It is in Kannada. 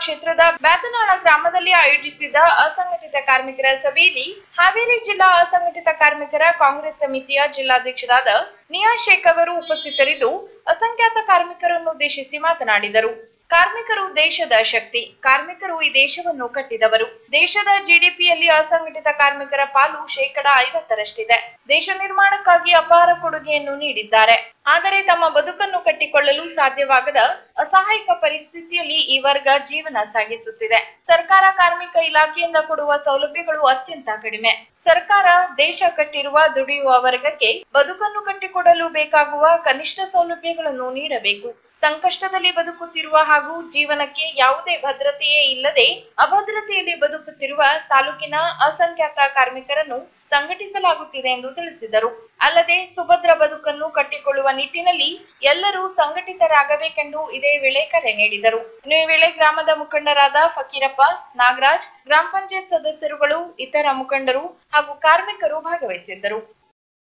ಕ್ಷೇತ್ರದ ಬ್ಯಾತನಾಳ ಗ್ರಾಮದಲ್ಲಿ ಆಯೋಜಿಸಿದ್ದ ಅಸಂಘಟಿತ ಕಾರ್ಮಿಕರ ಸಭೆಯಲ್ಲಿ ಹಾವೇರಿ ಜಿಲ್ಲಾ ಅಸಂಘಟಿತ ಕಾರ್ಮಿಕರ ಕಾಂಗ್ರೆಸ್ ಸಮಿತಿಯ ಜಿಲ್ಲಾಧ್ಯಕ್ಷರಾದ ನಿಯಾಜ್ ಶೇಖ್ ಅವರು ಉಪಸ್ಥಿತರಿದ್ದು ಅಸಂಖ್ಯಾತ ಕಾರ್ಮಿಕರನ್ನು ಉದ್ದೇಶಿಸಿ ಮಾತನಾಡಿದರು ಕಾರ್ಮಿಕರು ದೇಶದ ಶಕ್ತಿ ಕಾರ್ಮಿಕರು ಈ ದೇಶವನ್ನು ಕಟ್ಟಿದವರು ದೇಶದ ಜಿಡಿಪಿಯಲ್ಲಿ ಅಸಂಘಟಿತ ಕಾರ್ಮಿಕರ ಪಾಲು ಶೇಕಡ ಐವತ್ತರಷ್ಟಿದೆ ದೇಶ ನಿರ್ಮಾಣಕ್ಕಾಗಿ ಅಪಾರ ಕೊಡುಗೆಯನ್ನು ನೀಡಿದ್ದಾರೆ ಆದರೆ ತಮ್ಮ ಬದುಕನ್ನು ಕಟ್ಟಿಕೊಳ್ಳಲು ಸಾಧ್ಯವಾಗದ ಅಸಹಾಯಕ ಪರಿಸ್ಥಿತಿಯಲ್ಲಿ ಈ ವರ್ಗ ಜೀವನ ಸಾಗಿಸುತ್ತಿದೆ ಸರ್ಕಾರ ಕಾರ್ಮಿಕ ಇಲಾಖೆಯಿಂದ ಕೊಡುವ ಸೌಲಭ್ಯಗಳು ಅತ್ಯಂತ ಕಡಿಮೆ ಸರ್ಕಾರ ದೇಶ ಕಟ್ಟಿರುವ ದುಡಿಯುವ ವರ್ಗಕ್ಕೆ ಬದುಕನ್ನು ಕಟ್ಟಿಕೊಡಲು ಬೇಕಾಗುವ ಕನಿಷ್ಠ ಸೌಲಭ್ಯಗಳನ್ನು ನೀಡಬೇಕು ಸಂಕಷ್ಟದಲ್ಲಿ ಬದುಕುತ್ತಿರುವ ಹಾಗೂ ಜೀವನಕ್ಕೆ ಯಾವುದೇ ಭದ್ರತೆಯೇ ಇಲ್ಲದೆ ಅಭದ್ರತೆಯಲ್ಲಿ ಬದುಕುತ್ತಿರುವ ತಾಲೂಕಿನ ಅಸಂಖ್ಯಾತ ಕಾರ್ಮಿಕರನ್ನು ಸಂಘಟಿಸಲಾಗುತ್ತಿದೆ ಎಂದು ತಿಳಿಸಿದರು ಅಲ್ಲದೆ ಸುಭದ್ರ ಬದುಕನ್ನು ಕಟ್ಟಿಕೊಳ್ಳುವ ನಿಟ್ಟಿನಲ್ಲಿ ಎಲ್ಲರೂ ಸಂಘಟಿತರಾಗಬೇಕೆಂದು ಇದೇ ವೇಳೆ ಕರೆ ನೀಡಿದರು ಇನ್ನು ಈ ವೇಳೆ ಗ್ರಾಮದ ಮುಖಂಡರಾದ ಫಕೀರಪ್ಪ ನಾಗರಾಜ್ ಗ್ರಾಮ ಪಂಚಾಯತ್ ಸದಸ್ಯರುಗಳು ಇತರ ಮುಖಂಡರು ಹಾಗೂ ಕಾರ್ಮಿಕರು ಭಾಗವಹಿಸಿದ್ದರು